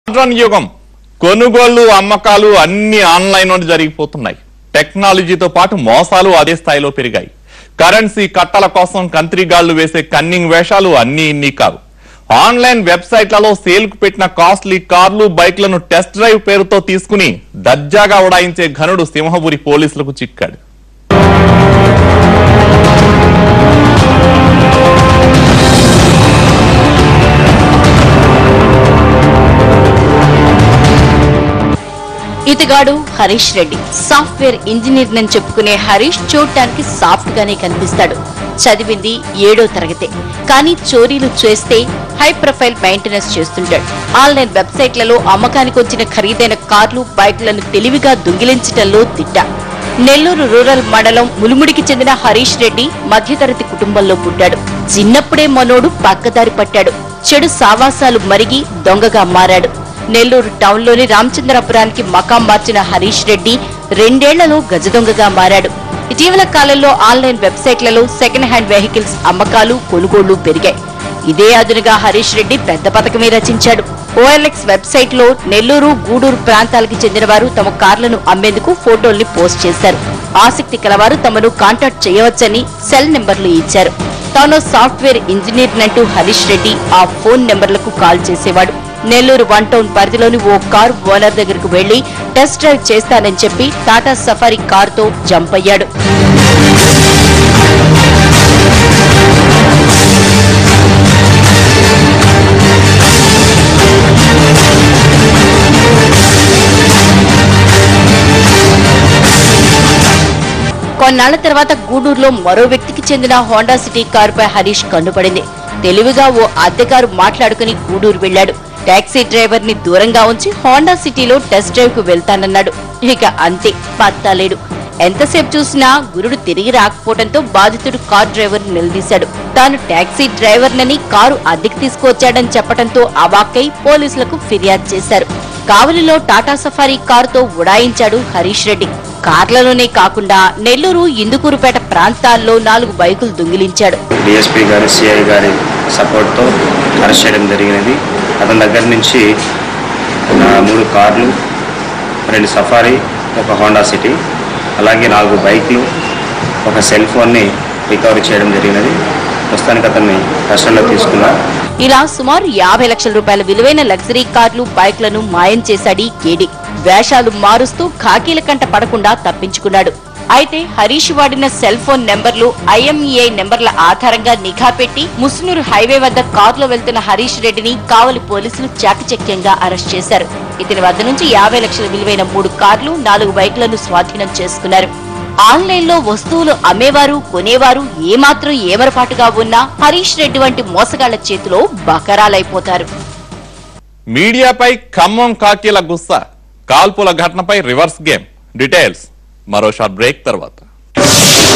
modern యుగం కొనుగోళ్లు అమ్మకాలు అన్ని ఆన్లైన్ నుండి జరిగిపోతున్నాయి టెక్నాలజీతో పాటు మోసాలు అదే స్థాయిలో పెరిగాయి కరెన్సీ కట్టల కోసం కంత్రిగాళ్లు వేసే కన్నింగ్ వేషాలు అన్ని ఇన్ని కావు ఆన్లైన్ వెబ్సైట్లలో సేల్ కు పెట్టిన కాస్ట్లీ కార్లు బైక్లను టెస్ట్ డ్రైవ్ పేరుతో తీసుకుని దర్జాగా ఉడాయించే ఘనుడు సింహపురి పోలీసులకు చిక్కాడు ఇతగాడు హరీష్ రెడ్డి సాఫ్ట్వేర్ ఇంజనీర్ నని చెప్పుకునే హరీష్ చూడటానికి సాఫ్ట్ గానే కనిపిస్తాడు చదివింది ఏడో తరగతే కానీ చోరీలు చేస్తే హై ప్రొఫైల్ మెయింటెనెన్స్ చేస్తుంటాడు ఆన్లైన్ వెబ్సైట్లలో అమ్మకానికి వచ్చిన ఖరీదైన కార్లు బైక్లను తెలివిగా దొంగిలించటంలో తిట్ట నెల్లూరు రూరల్ మండలం ములుముడికి చెందిన హరీష్ రెడ్డి మధ్యతరగతి కుటుంబంలో పుట్టాడు చిన్నప్పుడే మనోడు పక్కదారి పట్టాడు చెడు సావాసాలు మరిగి దొంగగా మారాడు నెల్లూరు టౌన్లోని రామచంద్రపురానికి మకాం మార్చిన హరీష్ రెడ్డి రెండేళ్లలో గజదొంగగా మారాడు ఇటీవల కాలంలో ఆన్లైన్ వెబ్సైట్లలో సెకండ్ హ్యాండ్ వెహికల్స్ అమ్మకాలు కొనుగోళ్లు పెరిగాయి ఇదే అదునుగా హరీష్ రెడ్డి పెద్ద పథకమే రచించాడు ఓఎల్ఎక్స్ వెబ్సైట్ లో నెల్లూరు గూడూరు ప్రాంతాలకు చెందిన వారు తమ కార్లను అమ్మేందుకు ఫోటోల్ని పోస్ట్ చేశారు ఆసక్తి కలవారు తమను కాంటాక్ట్ చేయవచ్చని సెల్ నెంబర్లు ఇచ్చారు తాను సాఫ్ట్వేర్ ఇంజనీర్ నంటూ హరీష్ రెడ్డి ఆ ఫోన్ నెంబర్లకు కాల్ చేసేవాడు నెల్లూరు వన్ టౌన్ పరిధిలోని ఓ కారు ఓనర్ దగ్గరకు వెళ్లి టెస్ట్ డ్రైవ్ చేస్తానని చెప్పి టాటా సఫారీ కారుతో జంప్ అయ్యాడు కొన్నాళ్ల తర్వాత గూడూరులో మరో వ్యక్తికి చెందిన హోండా సిటీ కారుపై హరీష్ కన్నుపడింది తెలివిగా ఓ అద్దె కారు మాట్లాడుకుని గూడూరు వెళ్లాడు టాక్సీ డ్రైవర్ ని దూరంగా ఉంచి హోండా సిటీలో టెస్ట్ డ్రైవ్ కు వెళ్తానన్నాడు ఇక అంతే పత్తాలేడు ఎంతసేపు చూసినా గురుడు తిరిగి రాకపోవడంతో బాధితుడు కార్ డ్రైవర్ నిలదీశాడు తాను టాక్సీ డ్రైవర్నని కారు అద్దెకి తీసుకువచ్చాడని చెప్పడంతో అవాక్కై పోలీసులకు ఫిర్యాదు చేశారు కావలిలో టాటా సఫారీ కారుతో ఉడాయించాడు హరీష్ రెడ్డి కార్లలోనే కాకుండా నెల్లూరు ఇందుకూరుపేట ప్రాంతాల్లో నాలుగు బైకులు దొంగిలించాడు డిఎస్పీ గారి సిఐ గారి సపోర్ట్తో అరెస్ట్ చేయడం జరిగినది అతని దగ్గర నుంచి ఆ, మూడు కార్లు రెండు సఫారీ ఒక హోండా సిటీ అలాగే నాలుగు బైక్లు ఒక సెల్ ఫోన్ని రికవరీ చేయడం జరిగినది ప్రస్తుతానికి అతన్ని కస్టడీలో తీసుకున్నారు ఇలా సుమారు యాభై లక్షల రూపాయల విలువైన లగ్జరీ కార్లు బైక్లను మాయం చేశాడు ఈ కేడి వేషాలు మారుస్తూ ఖాకీల కంట పడకుండా తప్పించుకున్నాడు అయితే హరీష్ వాడిన సెల్ ఫోన్ నెంబర్లు ఐఎంఈఐ నెంబర్ల ఆధారంగా నిఘా పెట్టి ముసునూరు హైవే వద్ద కారులో వెళ్తున్న హరీష్ రెడ్డిని కావలి పోలీసులు చాకచక్యంగా అరెస్ట్ చేశారు ఇతని వద్ద నుంచి యాభై లక్షల విలువైన మూడు కార్లు నాలుగు బైక్లను స్వాధీనం చేసుకున్నారు ఆన్లైన్ లో వస్తువులు అమ్మేవారు కొనేవారు ఏమాత్రం ఏమరపాటుగా ఉన్నా హరీష్ రెడ్డి వంటి మోసగాళ్ల చేతిలో బకరాలైపోతారు మీడియాపై ఖమ్మం కాకీల గుస్సా కాల్పుల ఘటనపై రివర్స్ గేమ్ డీటెయిల్స్ మరో షార్ట్ బ్రేక్ తర్వాత